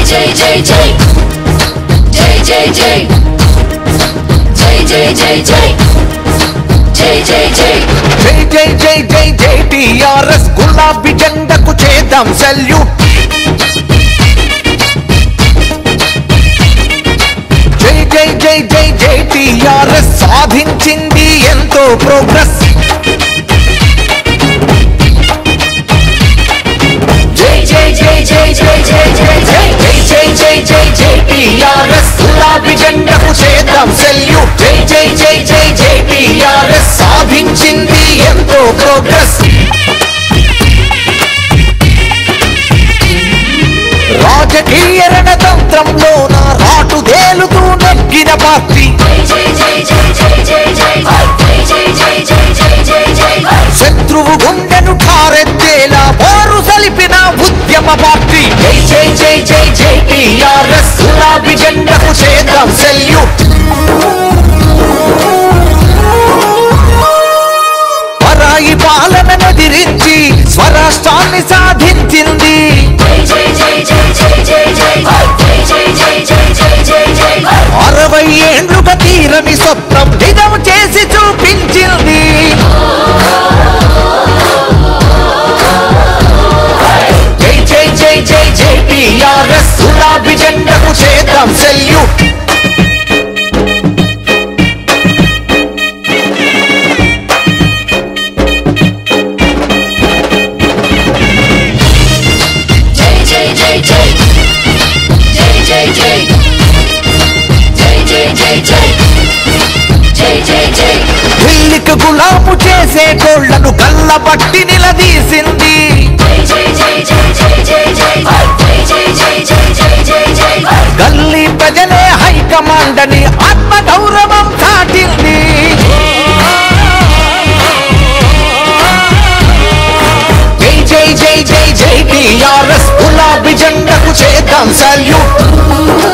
జై జై జై జై జై జై జై జై జై జై జై జై జై జై జై జై జై జై టిఆర్ఎస్ గులాబీ జెండకు చేద్దాం సెల్యూట్ జై జై జై జై జై టిఆర్ఎస్ సాధించింది ఎంతో ప్రోగ్రెస్ జై జై జై జై జై జై జై జై జై జై జై జై జై టిఆర్ఎస్ గులాబీ జెండకు చేద్దాం సెల్యూట్ జై జై జై జై జై టిఆర్ఎస్ సాధించింది ఎంతో ప్రోగ్రెస్ రాజకీయ రణతంత్రంలోన రాటు తేలుతూ నగ్గిన పార్టీ జై జై జై జై జై జై జై జై జై జై జై జై జై జై శత్రువు గుండెను ఠారెత్తేలా పోరు సలిపిన ఉద్యమ పార్టీ జై జై జై జై జై టిఆర్ఎస్ గులాబీ జెండకు చేద్దాం సెల్యూట్ పరాయి పాలనను ఎదిరించి స్వరాష్ట్రాన్ని సాధించింది జై జై జై జై జై జై జై జై జై జై జై జై జై జై అరవై ఏండ్లుగా తీరని స్వప్నం నిజం చేసి చూపించింది జై జై జై జై జై టిఆర్ఎస్ గులాబీ జెండకు చేద్దాం సెల్యూట్ జై జై జై జై జై జై జై జై జై జై జై జై జై జై ఢిల్లీకి గులాము చేసేటోళ్లను కళ్ళబట్టి నిలదీసింది జై జై జై జై జై జై జై జై జై జై జై జై జై జై గల్లీ ప్రజలే హైకమాండ్ అని ఆత్మ గౌరవం చాటింది జై జై జై జై జై టిఆర్ఎస్ గులాబీ జెండకు చేద్దాం సల్యూట్